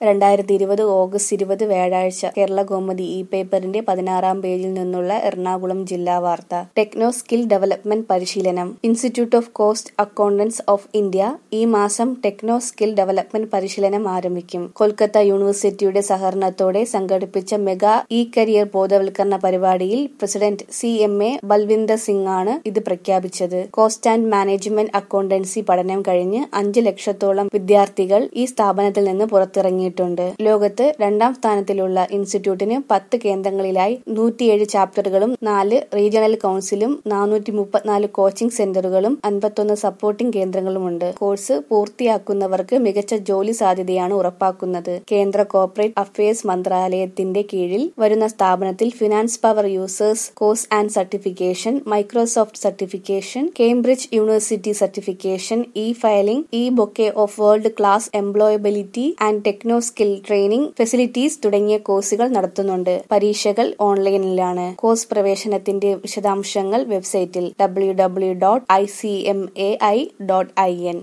രണ്ടായിരത്തി ഇരുപത് ഓഗസ്റ്റ് ഇരുപത് വ്യാഴാഴ്ച കേരള കൗമുദി ഇ പേപ്പറിന്റെ പതിനാറാം പേജിൽ നിന്നുള്ള എറണാകുളം ജില്ലാ വാർത്ത ടെക്നോ സ്കിൽ ഡെവലപ്മെന്റ് പരിശീലനം institute of cost accountants of India ഈ മാസം ടെക്നോ സ്കിൽ ഡെവലപ്മെന്റ് പരിശീലനം ആരംഭിക്കും കൊൽക്കത്ത യൂണിവേഴ്സിറ്റിയുടെ സഹകരണത്തോടെ സംഘടിപ്പിച്ച മെഗാ ഇ കരിയർ ബോധവൽക്കരണ പരിപാടിയിൽ president C M A Balwinder Singh ആണ് ഇത് പ്രഖ്യാപിച്ചത് കോസ്റ്റ് ആൻഡ് മാനേജ്മെന്റ് അക്കൗണ്ടൻസി പഠനം കഴിഞ്ഞ് അഞ്ച് ലക്ഷത്തോളം വിദ്യാർത്ഥികൾ ഈ സ്ഥാപനത്തിൽ നിന്ന് പുറത്തിറങ്ങിയിട്ടുണ്ട് ലോകത്ത് രണ്ടാം സ്ഥാനത്തിലുള്ള ഇൻസ്റ്റിറ്റ്യൂട്ടിന് പത്ത് കേന്ദ്രങ്ങളിലായി നൂറ്റിയേഴ് ചാപ്റ്ററുകളും നാല് റീജിയണൽ കൌൺസിലും നാനൂറ്റി മുപ്പത്തിനാല് കോച്ചിംഗ് സെന്ററുകളും അൻപത്തൊന്ന് സപ്പോർട്ടിംഗ് കേന്ദ്രങ്ങളുമുണ്ട് കോഴ്സ് പൂർത്തിയാക്കുന്നവർക്ക് മികച്ച ജോലി സാധ്യതയാണ് ഉറപ്പാക്കുന്നത് കേന്ദ്ര കോർപ്പറേറ്റ് അഫയേഴ്സ് മന്ത്രാലയത്തിന്റെ കീഴിൽ വരുന്ന സ്ഥാപനത്തിൽ finance power users course and certification Microsoft certification Cambridge university certification e filing e bouquet of world class employability and techno skill training facilities തുടങ്ങിയ കോഴ്സുകൾ നടത്തുന്നുണ്ട് പരീക്ഷകൾ ഓൺലൈനിലാണ് കോഴ്സ് പ്രവേശനത്തിന്റെ വിശദാംശങ്ങൾ വെബ്സൈറ്റിൽ W W dot I C M A I dot I N